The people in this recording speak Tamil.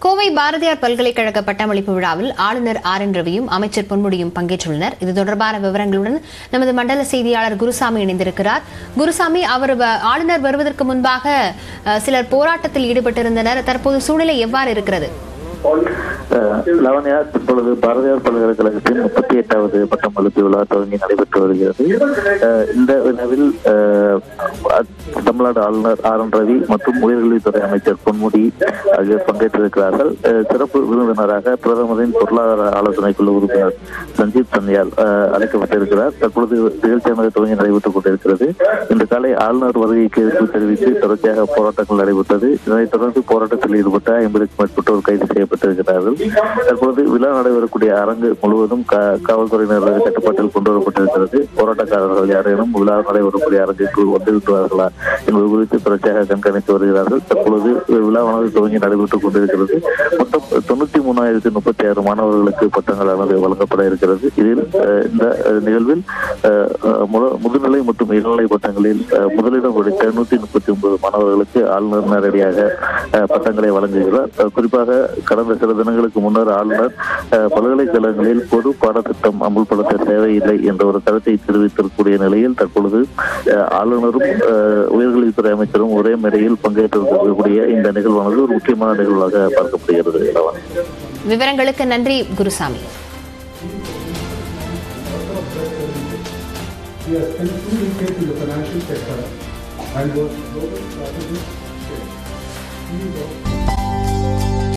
கோவை பாரதியார் பல்கலைக்கழக பட்டமளிப்பு விழாவில் ஆளுநர் ஆர் என் ரவியும் அமைச்சர் பொன்முடியும் பங்கேற்றுள்ளனர் இது தொடர்பான விவரங்களுடன் நமது மண்டல செய்தியாளர் குருசாமி இணைந்திருக்கிறார் குருசாமி அவர் வ- ஆளுநர் வருவதற்கு முன்பாக அஹ், சிலர் போராட்டத்தில் ஈடுபட்டிருந்தனர் தற்போது சூழ்நிலை எவ்வாறு இருக்கிறது அஹ் லவண்யா தற்பொழுது பாரதியார் பல்கலைக்கழகத்தின் முப்பத்தி எட்டாவது பட்டமளிப்பு விழா தொடங்கி நடைபெற்று வருகிறது அஹ் இந்த விழாவில் அஹ், அ- தமிழ்நாடு ஆளுநர் ஆர் என் ரவி மற்றும் உயர்கல்வித்துறை அமைச்சர் பொன்முடி ஆகியோர் பங்கேற்றிருக்கிறார்கள் அஹ் சிறப்பு விருந்தினராக பிரதமரின் பொருளாதார ஆலோசனை குழு உறுப்பினர் சஞ்சீப் சன்யால் அஹ், அழைக்கப்பட்டிருக்கிறார் தற்பொழுது நிகழ்ச்சியானது துவங்கி நடைபெற்றுக் கொண்டிருக்கிறது இன்று காலை ஆளுநர் வருகைக்கு எதிர்ப்பு தெரிவித்து தொடர்ச்சியாக போராட்டங்கள் நடைபெற்றது இதனைத் தொடர்ந்து போராட்டத்தில் ஈடுபட்ட ஐம்பதுக்கும் மேற்பட்டோர் கைது செய்யப்பட்டிருக்கிறார்கள் தற்பொழுது விழா நடைபெறக்கூடிய அரங்கு முழுவதும் கா- காவல்துறையினரது கட்டுப்பாட்டில் கொண்டு வரப்பட்டிருக்கிறது போராட்டக்காரர்கள் யாரேனும் விழா நடைபெறக்கூடிய அரங்குக்கு வந்திருக்கிறார்களா என்பது குறித்து தொடர்ச்சியாக கண்காணித்து வருகிறார்கள் தற்பொழுது விழாவானது துவங்கி நடைபெற்றுக் கொண்டிருக்கிறது மொத்தம் தொண்ணூத்தி மூணாயிரத்தி முப்பத்தி ஆறு மாணவர்களுக்கு பட்டங்களானது வழங்கப்பட இருக்கிறது இதில் அஹ், இந்த அஹ், நிகழ்வில் அஹ், அஹ், முத- முதுநிலை மற்றும் இளநிலை பட்டங்களில் அஹ், முதலிடம் பிடித்த நூத்தி முப்பத்தி ஒன்பது மாணவர்களுக்கு ஆளுநர் நேரடியாக அஹ், பட்டங்களை வழங்குகிறார் அஹ், குறிப்பாக கடந்த சில தினங்களுக்கு முன்னர் ஆளுநர் அஹ், பல்கலைக்கழகங்களில் பொது பாடத்திட்டம் அமுல்படுத்த தேவையில்லை என்ற ஒரு கருத்தை தெரிவித்திருக்கக்கூடிய நிலையில் தற்பொழுது அஹ், ஆளுநரும் அஹ், உயர்கல்வித்துறை அமைச்சரும் ஒரே மேடையில் பங்கேற்றிருக்கக்கூடிய இந்த நிகழ்வானது ஒரு முக்கியமான நிகழ்வாக பார்க்கப்படுகிறது லவன். விவரங்களுக்கு நன்றி Gurusamy He has continued linkage to the financial sector and was global strategist. He is also